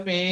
மே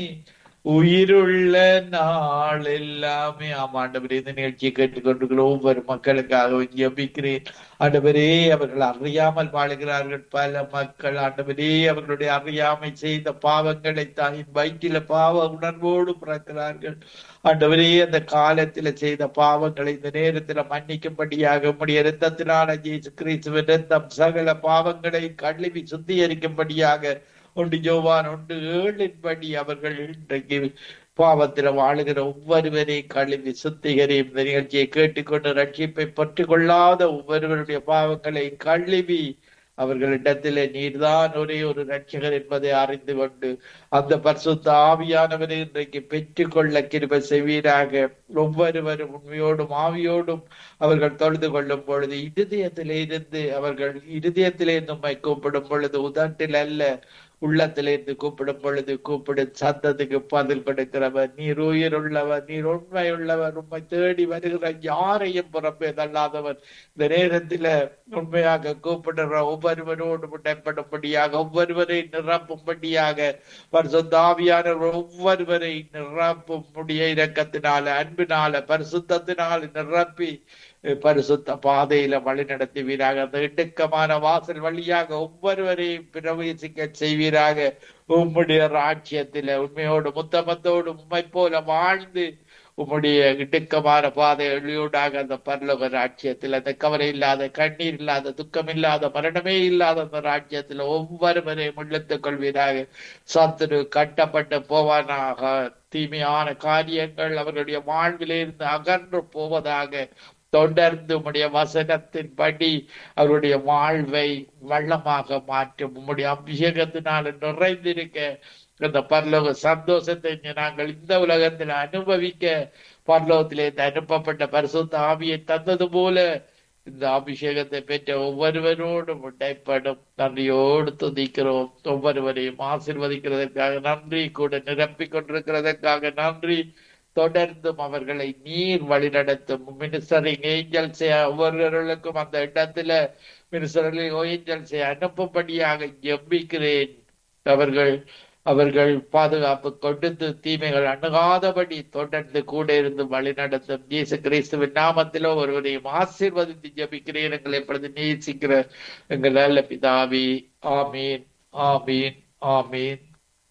உயிருள்ள நாள் எல்லாமே ஆமா ஆண்டவரே இந்த நிகழ்ச்சியை கேட்டுக்கொண்டிருக்கிற ஒவ்வொரு மக்களுக்காகவும் ஜெபிக்கிறேன் ஆண்டவரே அவர்கள் அறியாமல் வாழுகிறார்கள் பல மக்கள் ஆண்டவரே அவர்களுடைய அறியாமை செய்த பாவங்களை தாயின் வயிற்றில பாவ உணர்வோடு பிறக்கிறார்கள் ஆண்டவரே அந்த காலத்துல செய்த பாவங்களை இந்த நேரத்துல மன்னிக்கும்படியாக உம்முடைய இரத்தத்தினால இயேசு கிறிஸ்துவின் இரத்தம் சகல பாவங்களை கழுவி சுத்திகரிக்கும்படியாக ஒன்று ஜோவான் ஒன்று ஏழின்படி அவர்கள் இன்றைக்கு பாவத்தில் வாழுகிற ஒவ்வொருவரை கழுவி சுத்திகரியும் இந்த நிகழ்ச்சியை கேட்டுக்கொண்டு ரட்சிப்பை பற்றிக் கொள்ளாத ஒவ்வொருவருடைய பாவங்களை கழுவி அவர்களிடத்திலே நீர்தான் ஒரே ஒரு ரட்சகர் என்பதை அறிந்து கொண்டு அந்த பரிசுத்த ஆவியானவரை இன்றைக்கு பெற்றுக்கொள்ள கிருபை செய்வீராக ஒவ்வொருவரும் உண்மையோடும் ஆவியோடும் அவர்கள் தொழுது கொள்ளும் பொழுது இருதயத்திலே இருந்து அவர்கள் இருதயத்திலே இருந்து உம்மை கூப்பிடும் பொழுது உதட்டில் அல்ல உள்ளத்திலிருந்து கூப்பிடும் பொழுது கூப்பிடும் சத்தத்துக்கு பதில் கொடுக்கிறவர் நீர் உயிருள்ளவர் நீர் உண்மையுள்ளவர் உண்மை தேடி வருகிற யாரையும் புறம்பே தள்ளாதவர் இந்த நேரத்துல உண்மையாக கூப்பிடுற ஒவ்வொருவரோடு முட்டைப்படும்படியாக ஒவ்வொருவரை நிரப்பும்படியாக பரிசுத்தாவியான ஒவ்வொருவரை நிரப்பும் முடிய இரக்கத்தினால அன்பினால பரிசுத்தத்தினால நிரப்பி பரிசுத்த பாதையில வழி நடத்துவீராக அந்த இடுக்கமான வாசல் வழியாக ஒவ்வொருவரையும் பிரவேசிக்க செய்வீராக உம்முடைய ராட்சியத்தில உண்மையோடு முத்தமத்தோடு உண்மை போல வாழ்ந்து உம்முடைய இடுக்கமான பாதை எளியோடாக அந்த பரலோக ராட்சியத்தில் அந்த கவலை இல்லாத கண்ணீர் இல்லாத துக்கம் இல்லாத மரணமே இல்லாத அந்த ராட்சியத்தில் ஒவ்வொருவரையும் உள்ளத்துக் கொள்வீராக சத்துரு கட்டப்பட்டு போவானாக தீமையான காரியங்கள் அவர்களுடைய வாழ்விலே இருந்து அகன்று போவதாக தொடர்ந்து உம்முடைய வசனத்தின்படி அவருடைய வாழ்வை வள்ளமாக மாற்றும் உம்முடைய அபிஷேகத்தினால் நிறைந்திருக்க அந்த பரலோக சந்தோஷத்தை நாங்கள் இந்த உலகத்தில் அனுபவிக்க பரலோகத்திலே அனுப்பப்பட்ட பரிசுத்த ஆவியை தந்தது போல இந்த அபிஷேகத்தை பெற்ற ஒவ்வொருவரோடும் உடைப்படும் நன்றியோடு துதிக்கிறோம் ஒவ்வொருவரையும் ஆசிர்வதிக்கிறதற்காக நன்றி கூட நிரப்பிக் கொண்டிருக்கிறதற்காக நன்றி தொடர்ந்தும் அவர்களை நீர் வழிநடத்தும் மினிஸ்டரிங் ஏஞ்சல்ஸை ஒவ்வொருவர்களுக்கும் அந்த இடத்துல மினிஸ்டரிங் ஏஞ்சல்ஸை அனுப்பும்படியாக ஜெபிக்கிறேன் அவர்கள் அவர்கள் பாதுகாப்பு கொடுத்து தீமைகள் அணுகாதபடி தொடர்ந்து கூட இருந்து வழி நடத்தும் இயேசு கிறிஸ்துவின் நாமத்திலோ ஒருவரையும் ஆசீர்வதித்து ஜபிக்கிறேன் எங்களை எப்பொழுது நேசிக்கிற எங்கள் நல்ல பிதாவி ஆமீன் ஆமீன் ஆமீன்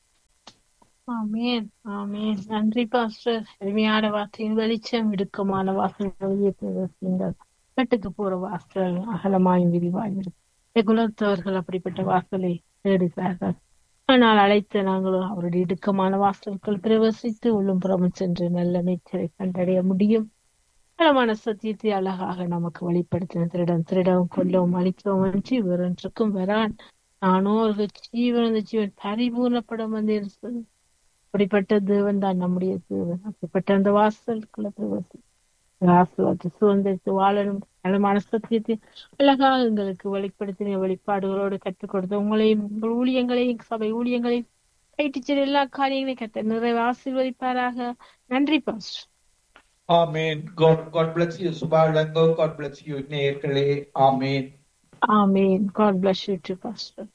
ஆமேன் ஆமேன் நன்றி பாஸ்டர் எளிமையான வார்த்தையின் வெளிச்சம் இடுக்கமான வாசல்களையே பிரவேசிங்கள் கட்டுக்கு போற வாசல் அகலமாயும் விரிவாயும் இருக்கும் குலத்தவர்கள் அப்படிப்பட்ட வாசலை தேடுகிறார்கள் ஆனால் அழைத்த நாங்களும் அவருடைய இடுக்கமான வாசல்கள் பிரவேசித்து உள்ளும் புறமும் சென்று நல்ல நீச்சலை கண்டடைய முடியும் பலமான சத்தியத்தை அழகாக நமக்கு வெளிப்படுத்தின திருடம் திருடவும் கொல்லவும் அழிக்கவும் அன்றி வேறொன்றுக்கும் வரான் நானோ அவர்கள் ஜீவன் அந்த ஜீவன் பரிபூர்ணப்படம் வந்தேன் சொல்லி அப்படிப்பட்ட தேவன் தான் நம்முடைய தேவன் அப்படிப்பட்ட அந்த வாசலுக்குள்ள பிரவேசி வாசலத்தை சுதந்திரித்து வாழணும் நலமான சத்தியத்தை அழகாக எங்களுக்கு வெளிப்படுத்தின வெளிப்பாடுகளோடு கற்றுக் கொடுத்த உங்களையும் உங்கள் ஊழியங்களையும் சபை ஊழியங்களையும் கைட்டு எல்லா காரியங்களையும் கத்த நிறைவு ஆசீர்வதிப்பாராக நன்றி பாஸ்டர் ஆமீன் God God bless you சுபாலங்கோ God bless you நேயர்களே amen amen God bless you to pastor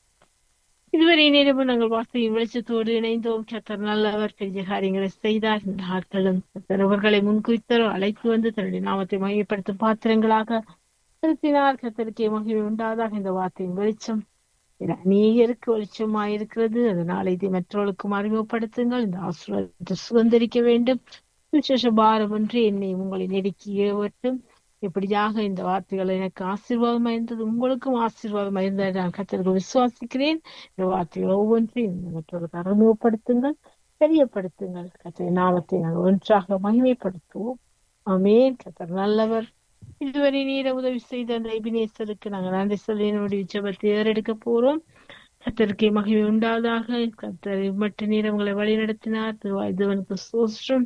இதுவரை நேரமும் நாங்கள் வார்த்தையின் வெளிச்சத்தோடு இணைந்தோம் கத்தர் நல்லவர் பெரிய காரியங்களை செய்தார் இந்த நாட்களும் கத்தர் அவர்களை முன்குறித்தரோ அழைத்து வந்து தன்னுடைய நாமத்தை மையப்படுத்தும் பாத்திரங்களாக செலுத்தினார் கத்தருக்கே மகிழ்வு உண்டாதாக இந்த வார்த்தையின் வெளிச்சம் இது அநேகருக்கு வெளிச்சமாயிருக்கிறது அதனால் இதை மற்றவர்களுக்கும் அறிமுகப்படுத்துங்கள் இந்த ஆசிரியத்தை சுதந்திரிக்க வேண்டும் விசேஷ பாரம் ஒன்று என்னை உங்களை நெருக்கி ஏவட்டும் இப்படியாக இந்த வார்த்தைகள் எனக்கு ஆசீர்வாதமா இருந்தது உங்களுக்கும் ஆசீர்வாதமா இருந்தது நான் கத்தருக்கு விசுவாசிக்கிறேன் இந்த வார்த்தைகள் ஒவ்வொன்றையும் மற்றவர்களுக்கு அறிமுகப்படுத்துங்கள் தெரியப்படுத்துங்கள் கத்தரை நாமத்தை நாங்கள் ஒன்றாக மகிமைப்படுத்துவோம் ஆமேன் கத்தர் நல்லவர் இதுவரை நீர உதவி செய்த அந்த எபினேசருக்கு நாங்கள் நன்றி சொல்லி என்னுடைய ஜபத்தை ஏறெடுக்க போறோம் கத்தருக்கு மகிமை உண்டாதாக கத்தர் மற்ற நீரவங்களை வழி நடத்தினார் இதுவனுக்கு சோஸ்டம்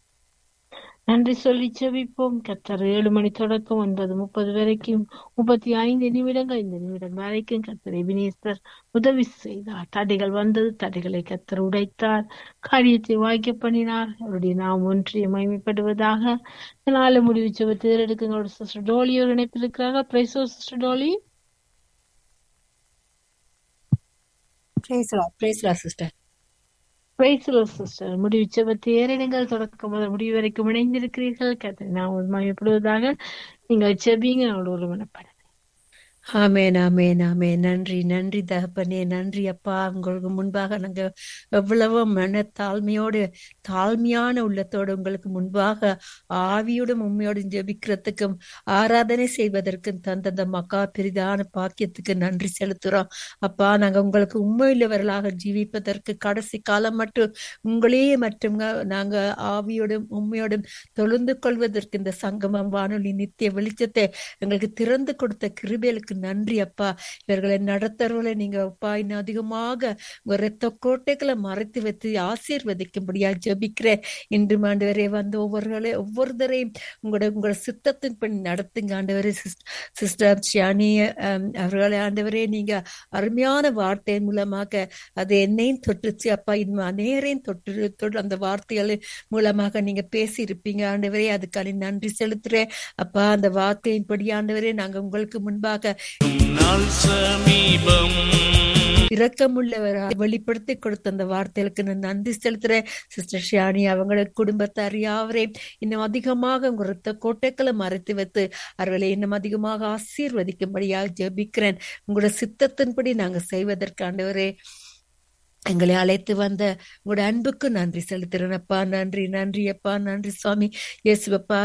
நன்றி சொல்லி செவிப்போம் கத்தர் ஏழு மணி தொடக்கம் ஒன்பது முப்பது வரைக்கும் முப்பத்தி ஐந்து நிமிடங்கள் இந்த நிமிடம் வரைக்கும் கத்தர் எபினேஸ்வர் உதவி செய்தார் தடைகள் வந்தது தடைகளை கத்தர் உடைத்தார் காரியத்தை வாய்க்க பண்ணினார் அவருடைய நாம் ஒன்றிய மகிமைப்படுவதாக நாளை முடிவு செவத்து எடுக்குங்களோட சிஸ்டர் டோலி ஒரு இணைப்பில் இருக்கிறார்கள் பிரைசோ sister Dolly Praise Lord. Praise Lord, sister. Sister முடிவு செபத்து ஏறிடுங்கள் தொடக்கம் முதல் முடிவு வரைக்கும் இணைந்திருக்கிறீர்கள் கதை நான் உண்மையப்படுவதாக நீங்கள் செபிங்க அவளோட ஒரு மனப்பட ஆமேன் ஆமேன் ஆமேன் நன்றி நன்றி தகப்பனே நன்றி அப்பா உங்களுக்கு முன்பாக நாங்க எவ்வளவோ மன தாழ்மையோடு தாழ்மையான உள்ளத்தோடு உங்களுக்கு முன்பாக ஆவியோடும் உண்மையோடும் ஜெபிக்கிறதுக்கும் ஆராதனை செய்வதற்கும் தந்தந்த மக்கா பெரிதான பாக்கியத்துக்கு நன்றி செலுத்துறோம் அப்பா நாங்க உங்களுக்கு உண்மையுள்ளவர்களாக ஜீவிப்பதற்கு கடைசி காலம் மட்டும் உங்களையே மற்றும் நாங்க ஆவியோடும் உண்மையோடும் தொழுந்து கொள்வதற்கு இந்த சங்கமம் வானொலி நித்திய வெளிச்சத்தை எங்களுக்கு திறந்து கொடுத்த கிருபேலுக்கு நன்றி அப்பா இவர்களை நடத்துறவங்களை நீங்க அப்பா இன்னும் அதிகமாக உங்க ரத்த கோட்டைகளை மறைத்து வைத்து ஆசீர்வதிக்கும்படியா ஜபிக்கிறேன் இன்று ஆண்டவரே வந்து ஒவ்வொருவர்களே ஒவ்வொருத்தரையும் உங்களோட உங்களோட சித்தத்தின் பணி நடத்துங்க ஆண்டவரே சிஸ்டர் ஷியானி அவர்களை ஆண்டவரே நீங்க அருமையான வார்த்தை மூலமாக அது என்னையும் தொட்டுச்சு அப்பா இன்னும் அநேரையும் தொட்டு தொட்டு அந்த வார்த்தைகளின் மூலமாக நீங்க பேசி இருப்பீங்க ஆண்டவரே அதுக்கான நன்றி செலுத்துறேன் அப்பா அந்த வார்த்தையின்படி ஆண்டவரே நாங்க உங்களுக்கு முன்பாக நாள் சமீபம் இரக்கமுள்ளவராக வெளிப்படுத்தி கொடுத்த அந்த வார்த்தைகளுக்கு நான் நன்றி செலுத்துறேன் சிஸ்டர் ஷியானி அவங்களோட குடும்பத்தார் யாவரையும் இன்னும் அதிகமாக உங்க ரத்த கோட்டைகளை மறைத்து வைத்து அவர்களை இன்னும் அதிகமாக ஆசீர்வதிக்கும்படியாக ஜெபிக்கிறேன் உங்களோட சித்தத்தின்படி நாங்க செய்வதற்காண்டவரே எங்களை அழைத்து வந்த உங்களோட அன்புக்கு நன்றி செலுத்துறேன் அப்பா நன்றி நன்றி அப்பா நன்றி சுவாமி இயேசுப்பா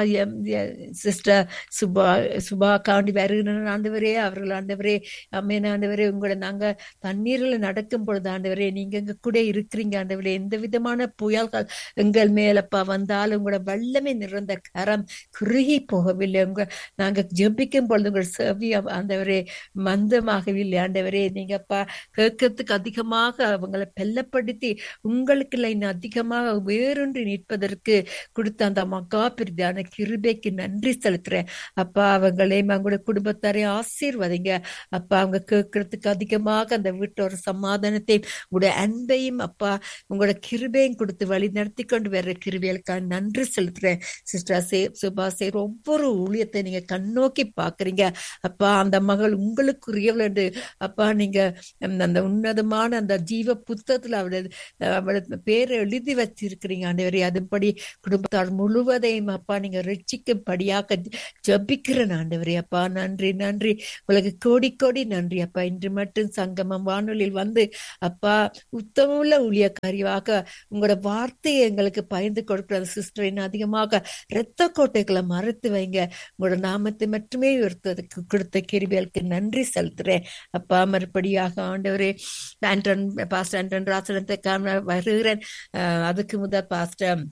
சிஸ்டர் சுபா சுபா காண்டி வருகிற ஆண்டவரே அவர்கள் ஆண்டவரே அம்மேன் ஆண்டவரே உங்களை நாங்க தண்ணீரில் நடக்கும் பொழுது ஆண்டவரே நீங்க எங்க கூட இருக்கிறீங்க ஆண்டவரே எந்த விதமான புயல்கள் எங்கள் மேலப்பா வந்தாலும் உங்களோட வல்லமை நிறைந்த கரம் குறுகி போகவில்லை உங்க நாங்க ஜெபிக்கும் பொழுது உங்கள் செவி ஆண்டவரே மந்தமாகவில்லை ஆண்டவரே நீங்கப்பா கேட்கறதுக்கு அதிகமாக அவங்களை பெல்லப்படுத்தி உங்களுக்கு இன்னும் அதிகமாக வேறொன்று நிற்பதற்கு கொடுத்த அந்த மகா பிரிதான கிருபைக்கு நன்றி செலுத்துறேன் அப்பா அவங்களையும் அவங்களோட குடும்பத்தாரை ஆசீர்வதிங்க அப்பா அவங்க கேட்கறதுக்கு அதிகமாக அந்த வீட்டோட சமாதானத்தையும் உங்களுடைய அன்பையும் அப்பா உங்களோட கிருபையும் கொடுத்து வழி நடத்தி கொண்டு வர்ற கிருபைகளுக்காக நன்றி செலுத்துறேன் சிஸ்டர் சே சுபா சேர் ஒவ்வொரு ஊழியத்தை நீங்க கண்ணோக்கி பாக்குறீங்க அப்பா அந்த மகள் உங்களுக்குரியவள் என்று அப்பா நீங்க அந்த உன்னதமான அந்த ஜீவ புத்தகத்துல அவளது அவளது பேரை எழுதி வச்சிருக்கிறீங்க ஆண்டவரே அதுபடி குடும்பத்தார் முழுவதையும் அப்பா நீங்க ரட்சிக்கும்படியாக ஜபிக்கிறேன் ஆண்டவரே அப்பா நன்றி நன்றி உங்களுக்கு கோடி கோடி நன்றி அப்பா இன்று மட்டும் சங்கமம் வானொலியில் வந்து அப்பா உத்தமுள்ள ஊழியக்காரியாக உங்களோட வார்த்தையை எங்களுக்கு பயந்து கொடுக்கிற சிஸ்டரின் அதிகமாக இரத்த கோட்டைகளை மறைத்து வைங்க உங்களோட நாமத்தை மட்டுமே உயர்த்ததுக்கு கொடுத்த கிருபியலுக்கு நன்றி செலுத்துறேன் அப்பா மறுபடியாக ஆண்டவரே ஆண்டன் பாஸ்டர் ஆண்டன் ராசனத்தை வருகிறேன் அதுக்கு முதல் பாஸ்டர்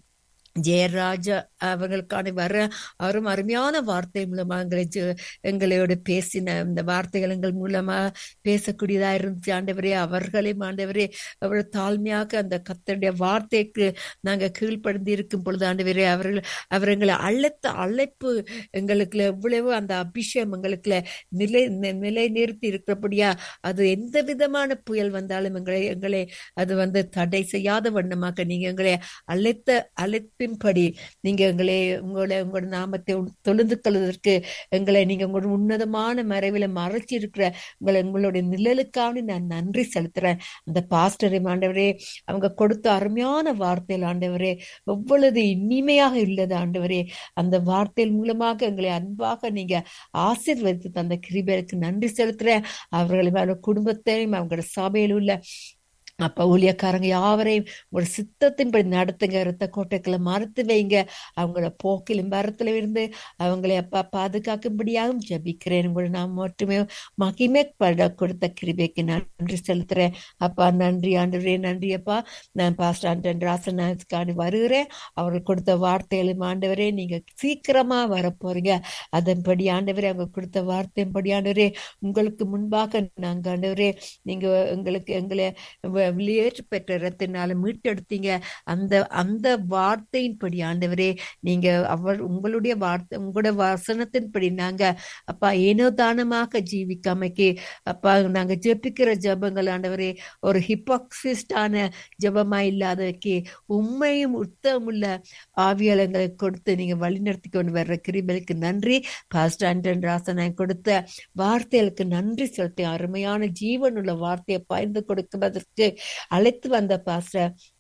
ஜெயராஜா அவர்களுக்கான வர அவரும் அருமையான வார்த்தை மூலமா எங்களை எங்களோட பேசின இந்த வார்த்தைகள் எங்கள் மூலமா பேசக்கூடியதா இருந்துச்சு ஆண்டவரே அவர்களையும் ஆண்டவரே அவர் தாழ்மையாக அந்த கத்தருடைய வார்த்தைக்கு நாங்க கீழ்ப்படுத்தி இருக்கும் பொழுது ஆண்டவரே அவர்கள் அவர் எங்களை அழைத்த அழைப்பு எங்களுக்கு எவ்வளவு அந்த அபிஷேகம் எங்களுக்கு நிலை நிலை நிறுத்தி இருக்கிறபடியா அது எந்த விதமான புயல் வந்தாலும் எங்களை எங்களை அது வந்து தடை செய்யாத வண்ணமாக நீங்க எங்களை அழைத்த அழைப்பு படி நீங்க எங்களை உங்களை உங்களோட நாமத்தை தொழுந்து கொள்வதற்கு எங்களை நீங்க உங்களோட உன்னதமான மறைவில மறைச்சி இருக்கிற உங்களை உங்களுடைய நிழலுக்காக நான் நன்றி செலுத்துறேன் அந்த பாஸ்டரை ஆண்டவரே அவங்க கொடுத்த அருமையான வார்த்தையில் ஆண்டவரே எவ்வளவு இனிமையாக உள்ளது ஆண்டவரே அந்த வார்த்தையின் மூலமாக எங்களை அன்பாக நீங்க ஆசீர்வதித்து தந்த கிருபருக்கு நன்றி செலுத்துறேன் அவர்களை குடும்பத்தையும் அவங்களோட சபையில் உள்ள அப்ப ஊழியக்காரங்க யாவரையும் உங்களோட சித்தத்தின்படி நடத்துங்க இரத்த கோட்டைகளை மறுத்து வைங்க அவங்களோட போக்கிலும் வரத்துல இருந்து அவங்களை அப்பா பாதுகாக்கும்படியாகவும் ஜபிக்கிறேன் உங்களை நான் மட்டுமே மகிமை பட கொடுத்த கிருபைக்கு நன்றி செலுத்துறேன் அப்பா நன்றி ஆண்டவரே நன்றி அப்பா நான் பாஸ்டர் ஆண்டன் ராசனாக்காண்டி வருகிறேன் அவர்கள் கொடுத்த வார்த்தைகளும் ஆண்டவரே நீங்க சீக்கிரமா வரப்போறீங்க அதன்படி ஆண்டவரே அவங்க கொடுத்த வார்த்தையின்படி ஆண்டவரே உங்களுக்கு முன்பாக நாங்க ஆண்டவரே நீங்க எங்களுக்கு எங்களை வெளியேற்று பெற்ற இடத்தினால மீட்டெடுத்தீங்க அந்த அந்த வார்த்தையின்படி ஆண்டவரே நீங்க அவர் உங்களுடைய வார்த்தை உங்களோட வசனத்தின்படி நாங்க அப்பா ஏனோ தானமாக ஜீவிக்காமைக்கு அப்பா நாங்க ஜெபிக்கிற ஜபங்கள் ஆண்டவரே ஒரு ஹிப்பாக்சிஸ்டான ஜபமா இல்லாதக்கு உண்மையும் உத்தமுள்ள ஆவியலங்களை கொடுத்து நீங்க வழிநடத்தி கொண்டு வர்ற கிரிபலுக்கு நன்றி பாஸ்டர் ஆண்டன் ராசனாய் கொடுத்த வார்த்தைகளுக்கு நன்றி செலுத்தி அருமையான ஜீவனுள்ள வார்த்தையை பயந்து கொடுப்பதற்கு அழைத்து வந்த பாஸ்டர்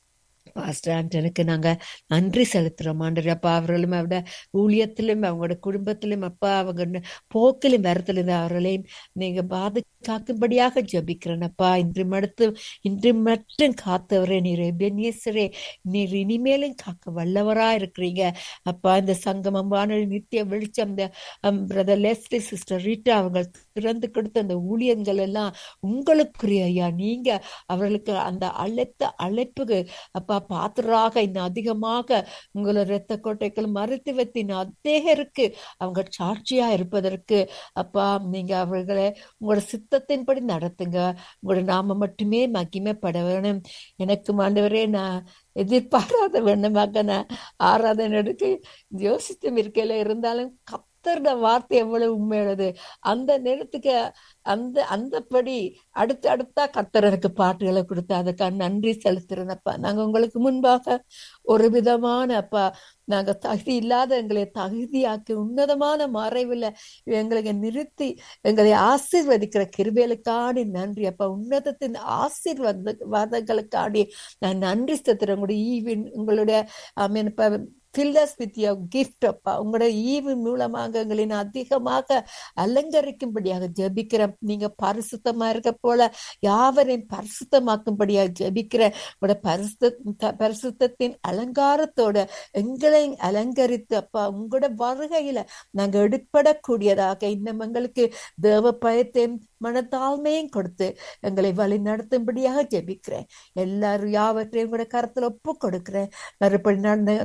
பாஸ்டர் ஆண்டனுக்கு நாங்க நன்றி செலுத்துறோம் ஆண்டவர் அப்பா அவர்களும் அவரோட ஊழியத்திலும் அவங்களோட குடும்பத்திலும் அப்பா அவங்க போக்கிலும் வரத்திலும் அவர்களையும் நீங்க பாதுகாக்கும்படியாக ஜபிக்கிறேன் அப்பா இன்று மடுத்து இன்று மட்டும் காத்தவரே நீர் எபெனியசரே நீர் இனிமேலும் காக்க வல்லவரா இருக்கிறீங்க அப்பா இந்த சங்கமம் வானொலி நித்திய வெளிச்சம் இந்த பிரதர் லெஸ்லி சிஸ்டர் ரீட்டா அவங்க திறந்து கொடுத்த அந்த ஊழியங்கள் எல்லாம் உங்களுக்குரிய ஐயா நீங்க அவர்களுக்கு அந்த அழைத்த அழைப்புக்கு அப்பா பாத்திராக இன்னும் அதிகமாக உங்களை இரத்த கோட்டைகள் மருத்துவத்தின் அத்தேகருக்கு அவங்க சாட்சியா இருப்பதற்கு அப்பா நீங்க அவர்களை உங்களோட சித்தத்தின்படி நடத்துங்க உங்களோட நாம மட்டுமே மகிமைப்பட வேணும் எனக்கு ஆண்டவரே நான் எதிர்பாராத வேணுமாக நான் ஆராதனை எடுக்க யோசித்தும் இருக்கையில இருந்தாலும் கத்தருட வார்த்தை எவ்வளவு உண்மையுள்ளது அந்த நேரத்துக்கு அந்த அந்தபடி அடுத்து அடுத்தா கர்த்தர் எனக்கு பாட்டுகளை கொடுத்து அதுக்காக நன்றி செலுத்துறேனப்பா நாங்க உங்களுக்கு முன்பாக ஒரு விதமான அப்பா நாங்க தகுதி இல்லாத எங்களை தகுதியாக்கி உன்னதமான மறைவில் எங்களை நிறுத்தி எங்களை ஆசீர்வதிக்கிற கிருபேலுக்காடி நன்றி அப்பா உன்னதத்தின் ஆசீர்வாத வாதங்களுக்காடி நான் நன்றி செலுத்துறேன் உங்களுடைய ஈவின் உங்களுடைய ஐ மீன் இப்ப ஃபில்லஸ் வித் யோர் கிஃப்ட் அப்பா உங்களுடைய ஈவு மூலமாக எங்களை அதிகமாக அலங்கரிக்கும்படியாக ஜபிக்கிறேன் நீங்க பரிசுத்தமா இருக்க போல யாவரையும் பரிசுத்தமாக்கும்படியாக ஜபிக்கிறேன் உங்களோட பரிசுத்த பரிசுத்தத்தின் அலங்காரத்தோட எங்களை அலங்கரித்து அப்பா உங்களோட வருகையில நாங்க எடுப்படக்கூடியதாக இன்னும் எங்களுக்கு தேவ பயத்தையும் மனத்தாழ்மையும் கொடுத்து எங்களை வழி நடத்தும்படியாக ஜெபிக்கிறேன் எல்லாரும் யாவற்றையும் கூட கருத்துல ஒப்பு கொடுக்கிறேன் மறுபடி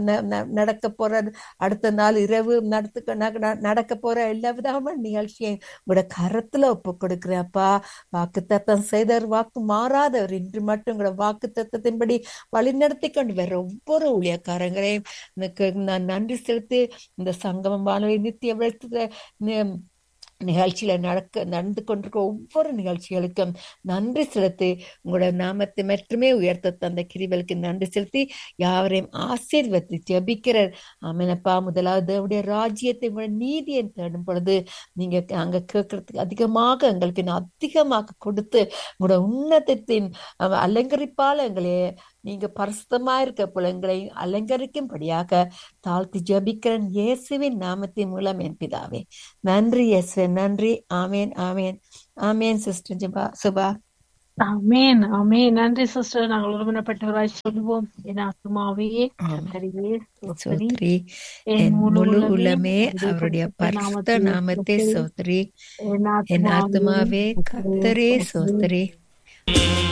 நடக்க போற அடுத்த நாள் இரவு நடத்து நடக்க போற எல்லா விதமான நிகழ்ச்சியையும் உங்களோட கரத்துல ஒப்பு கொடுக்கிறேன் அப்பா வாக்கு தத்தம் செய்தவர் வாக்கு மாறாதவர் இன்று மட்டும் உங்களோட வாக்கு தத்தத்தின்படி வழி நடத்தி கொண்டு வர ஒவ்வொரு ஊழியக்காரங்களையும் எனக்கு நான் நன்றி செலுத்தி இந்த சங்கமம் வானொலி நித்திய விளக்கத்துல நிகழ்ச்சியில நடக்க நடந்து கொண்டிருக்க ஒவ்வொரு நிகழ்ச்சிகளுக்கும் நன்றி செலுத்தி உங்களோட நாமத்தை மட்டுமே உயர்த்த தந்த கிரிவலுக்கு நன்றி செலுத்தி யாவரையும் ஆசீர்வதி ஜபிக்கிறார் ஆமனப்பா முதலாவது அவருடைய ராஜ்யத்தை உங்களோட நீதியை தேடும் பொழுது நீங்க அங்க கேட்கறதுக்கு அதிகமாக எங்களுக்கு அதிகமாக கொடுத்து உங்களோட உன்னதத்தின் அலங்கரிப்பால் எங்களை நீங்க பரிசுத்தமா இருக்க போல எங்களை அலங்கரிக்கும்படியாக தாழ்த்தி ஜபிக்கிறேன் இயேசுவின் நாமத்தின் மூலம் என் பிதாவே நன்றி இயேசுவே நன்றி ஆமேன் ஆமேன் ஆமேன் சிஸ்டர் ஜிபா சுபா ஆமேன் ஆமேன் நன்றி சிஸ்டர் நாங்கள் ஒருமனப்பட்டவராய் சொல்லுவோம் என் ஆத்மாவையே கர்த்தரையே சோத்ரி என் முழு உலமே அவருடைய பரிசுத்த நாமத்தை சோத்ரி என் ஆத்மாவே கர்த்தரே சோத்ரி